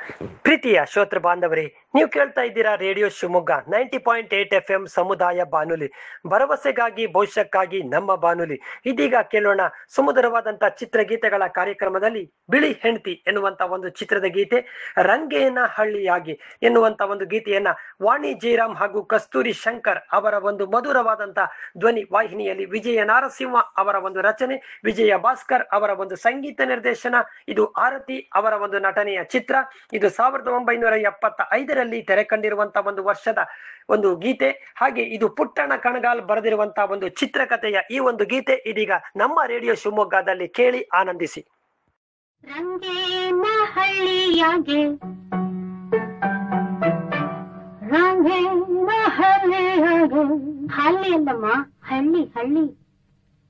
ಪ್ರೀತಿಯ ಶ್ರೋತೃ ಬಾಂಧವರೇ ನೀವು ಕೇಳ್ತಾ ಇದ್ದೀರಾ radio Shivamogga ninety point eight F M ಸಮುದಾಯ ಬಾನುಲಿ ಭರವಸೆಗಾಗಿ ಭವಿಷ್ಯಕ್ಕಾಗಿ ನಮ್ಮ ಬಾನುಲಿ ಇದೀಗ ಕೇಳೋಣ ಸುಮಧುರವಾದಂತಹ ಚಿತ್ರಗೀತೆಗಳ ಕಾರ್ಯಕ್ರಮದಲ್ಲಿ ಬಿಳಿ ಹೆಂಡತಿ ಎನ್ನುವಂತ ಒಂದು ಚಿತ್ರದ ಗೀತೆ ರಂಗೇನ ಹಳ್ಳಿಯಾಗಿ ಎನ್ನುವಂತ ಒಂದು ಗೀತೆಯನ್ನ ವಾಣಿ ಜಯರಾಮ್ ಹಾಗೂ ಕಸ್ತೂರಿ ಶಂಕರ್ ಅವರ ಒಂದು ಮಧುರವಾದಂತ ಧ್ವನಿ ವಾಹಿನಿಯಲ್ಲಿ ವಿಜಯ ನಾರಸಿಂಹ ಅವರ ಒಂದು ರಚನೆ ವಿಜಯ ಭಾಸ್ಕರ್ ಅವರ ಒಂದು ಸಂಗೀತ ನಿರ್ದೇಶನ ಇದು ಆರತಿ ಅವರ ಒಂದು ನಟನೆಯ ಚಿತ್ರ ಇದು ಸಾವಿರದ ಒಂಬೈನೂರ ಎಪ್ಪತ್ತ ಐದರಲ್ಲಿ ತೆರೆ ಕಂಡಿರುವಂತಹ ಒಂದು ವರ್ಷದ ಒಂದು ಗೀತೆ ಹಾಗೆ ಇದು ಪುಟ್ಟಣ ಕಣಗಾಲ್ ಬರೆದಿರುವಂತಹ ಒಂದು ಚಿತ್ರಕಥೆಯ ಈ ಒಂದು ಗೀತೆ ಇದೀಗ ನಮ್ಮ ರೇಡಿಯೋ ಶಿವಮೊಗ್ಗದಲ್ಲಿ ಕೇಳಿ ಆನಂದಿಸಿ ರಂಗೇನ ಹಳ್ಳಿಯಾಗೆ ರಂಗೇನ ಹಳ್ಳಿಯಾಗೆ ಹಳ್ಳಿ ಅಲ್ಲಮ್ಮ ಹಳ್ಳಿ ಹಳ್ಳಿ